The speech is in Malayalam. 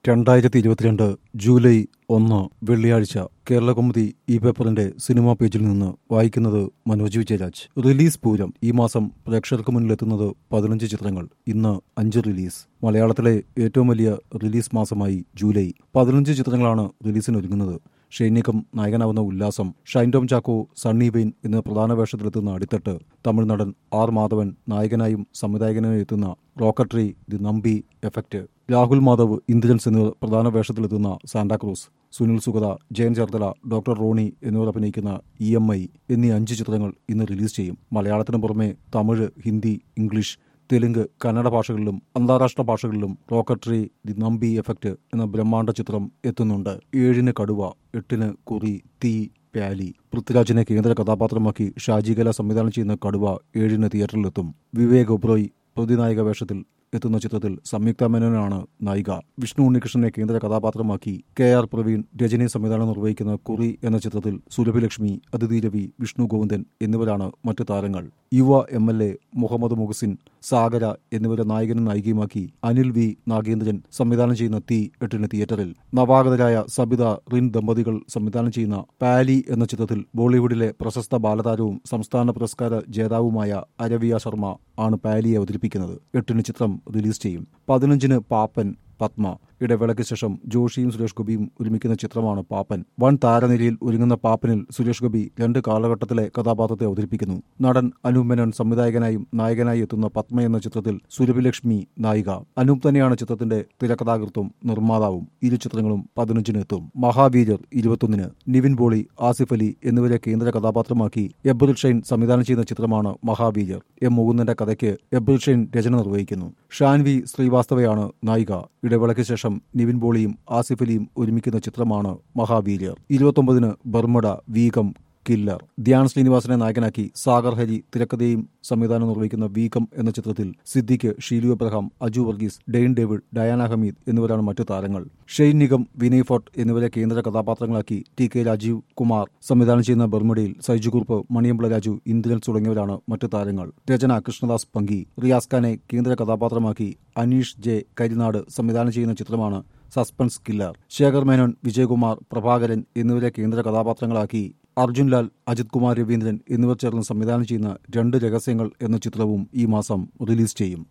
രണ്ടായിരത്തി ഇരുപത്തിരണ്ട് ജൂലൈ ഒന്ന് വെള്ളിയാഴ്ച കേരളകൗമുദി ഈ പേപ്പറിന്റെ സിനിമാ പേജിൽ നിന്ന് വായിക്കുന്നത് മനോജ് വിജയരാജ് റിലീസ് പൂരം ഈ മാസം പ്രേക്ഷകർക്ക് മുന്നിലെത്തുന്നത് പതിനഞ്ച് ചിത്രങ്ങൾ ഇന്ന് അഞ്ച് റിലീസ് മലയാളത്തിലെ ഏറ്റവും വലിയ റിലീസ് മാസമായി ജൂലൈ പതിനഞ്ച് ചിത്രങ്ങളാണ് റിലീസിനൊരുങ്ങുന്നത് ഷൈനികം നായകനാവുന്ന ഉല്ലാസം ഷൈൻ ടോം ചാക്കോ സണ്ണി വെയിൻ എന്ന പ്രധാന വേഷത്തിലെത്തുന്ന അടിത്തട്ട് തമിഴ് നടൻ ആർ മാധവൻ നായകനായും സംവിധായകനായും എത്തുന്ന Rocketry the Nambi effect Rahul Madhav Indrans എന്നിവർ പ്രധാന വേഷത്തിലെത്തുന്ന സാന്റാക്രൂസ് സുനിൽ സുഗത ജയൻ ചേർത്തല ഡോക്ടർ റോണി എന്നിവർ അഭിനയിക്കുന്ന ഇ എം ഐ എന്നീ അഞ്ച് ചിത്രങ്ങൾ ഇന്ന് റിലീസ് ചെയ്യും മലയാളത്തിന് പുറമെ തമിഴ് ഹിന്ദി ഇംഗ്ലീഷ് തെലുങ്ക് കന്നഡ ഭാഷകളിലും അന്താരാഷ്ട്ര ഭാഷകളിലും റോക്കട്രി ദി നമ്പി എഫക്റ്റ് എന്ന ബ്രഹ്മാണ്ഡ ചിത്രം എത്തുന്നുണ്ട് ഏഴിന് കടുവ എട്ടിന് കുറി തീ പ്യാലി പൃഥ്വിരാജിനെ കേന്ദ്ര കഥാപാത്രമാക്കി ഷാജികല സംവിധാനം ചെയ്യുന്ന കടുവ ഏഴിന് തിയേറ്ററിലെത്തും വിവേക് ഒബ്രോയ് പ്രതിനായക വേഷത്തിൽ എത്തുന്ന ചിത്രത്തിൽ സംയുക്ത മേനോനാണ് നായിക വിഷ്ണു ഉണ്ണികൃഷ്ണനെ കേന്ദ്ര കഥാപാത്രമാക്കി കെ ആർ പ്രവീൺ രജനി സംവിധാനം നിർവഹിക്കുന്ന കുറി എന്ന ചിത്രത്തിൽ സുരഭിലക്ഷ്മി അതിഥി രവി വിഷ്ണു ഗോവിന്ദൻ എന്നിവരാണ് മറ്റു താരങ്ങൾ യുവ M L A Muhammad Muhsin Sagara എന്നിവരെ നായകനും നായികയുമാക്കി അനിൽ വി നാഗേന്ദ്രൻ സംവിധാനം ചെയ്യുന്ന തീ എട്ടിന് തിയേറ്ററിൽ നവാഗതരായ സബിത റിൻ ദമ്പതികൾ സംവിധാനം ചെയ്യുന്ന പാലി എന്ന ചിത്രത്തിൽ ബോളിവുഡിലെ പ്രശസ്ത ബാലതാരവും സംസ്ഥാന പുരസ്കാര ജേതാവുമായ അരവിയ ശർമ്മ ആണ് പാലിയെ അവതരിപ്പിക്കുന്നത് എട്ടിന് ചിത്രം റിലീസ് ചെയ്യും പതിനഞ്ചിന് പാപ്പൻ പത്മ ഇടവേളയ്ക്ക് ശേഷം ജോഷിയും സുരേഷ് ഗോപിയും ഒരുമിക്കുന്ന ചിത്രമാണ് പാപ്പൻ വൻ താരനിരയിൽ ഒരുങ്ങുന്ന പാപ്പനിൽ സുരേഷ് ഗോപി രണ്ട് കാലഘട്ടത്തിലെ കഥാപാത്രത്തെ അവതരിപ്പിക്കുന്നു നടൻ അനൂപ് മേനോൻ സംവിധായകനായും നായകനായി എത്തുന്ന പത്മ എന്ന ചിത്രത്തിൽ സുരഭിലക്ഷ്മി നായിക അനൂപ് തന്നെയാണ് ചിത്രത്തിന്റെ തിരക്കഥാകൃത്തും നിർമ്മാതാവും ഇരു ചിത്രങ്ങളും പതിനഞ്ചിന് എത്തും മഹാവീരർ ഇരുപത്തൊന്നിന് നിവിൻ പോളി ആസിഫ് അലി എന്നിവരെ കേന്ദ്ര കഥാപാത്രമാക്കി എബ്രുൽ ഷൈൻ സംവിധാനം ചെയ്യുന്ന ചിത്രമാണ് മഹാവീരർ എം മുകുന്ദന്റെ കഥയ്ക്ക് എബ്രുൽ ഷൈൻ രചന നിർവഹിക്കുന്നു ഷാൻവി ശ്രീവാസ്തവയാണ് നായിക ഇടവേളയ്ക്ക് ശേഷം നിവിൻ പോളിയും ആസിഫ് അലിയും ഒരുമിക്കുന്ന ചിത്രമാണ് മഹാവീര്യർ ഇരുപത്തൊമ്പതിന് ബർമഡ വീകം കില്ലർ ധ്യാൻ ശ്രീനിവാസനെ നായകനാക്കി സാഗർ ഹരി തിരക്കഥയും സംവിധാനം നിർവഹിക്കുന്ന വീക്കം എന്ന ചിത്രത്തിൽ സിദ്ദിഖ് ഷീലു എബ്രഹാം അജു വർഗീസ് ഡെയിൻ ഡേവിഡ് ഡയാന ഹമീദ് എന്നിവരാണ് മറ്റു താരങ്ങൾ ഷെയ്ൻ നിഗം വിനയ് ഫോർട്ട് എന്നിവരെ കേന്ദ്ര കഥാപാത്രങ്ങളാക്കി ടി കെ രാജീവ് കുമാർ സംവിധാനം ചെയ്യുന്ന ബർമഡയിൽ സൈജു കുറുപ്പ് മണിയമ്പിള രാജു ഇന്ദ്രൻസ് തുടങ്ങിയവരാണ് മറ്റു താരങ്ങൾ രചന കൃഷ്ണദാസ് പങ്കി റിയാസ് ഖാനെ കേന്ദ്ര കഥാപാത്രമാക്കി അനീഷ് ജെ കരിനാട് സംവിധാനം ചെയ്യുന്ന ചിത്രമാണ് സസ്പെൻസ് കില്ലർ ശേഖർ മേനോൻ വിജയകുമാർ പ്രഭാകരൻ എന്നിവരെ കേന്ദ്ര കഥാപാത്രങ്ങളാക്കി അർജുൻ ലാൽ അജിത് കുമാർ രവീന്ദ്രൻ എന്നിവർ ചേർന്ന് സംവിധാനം ചെയ്യുന്ന രണ്ട് രഹസ്യങ്ങൾ എന്ന ചിത്രവും ഈ മാസം റിലീസ് ചെയ്യും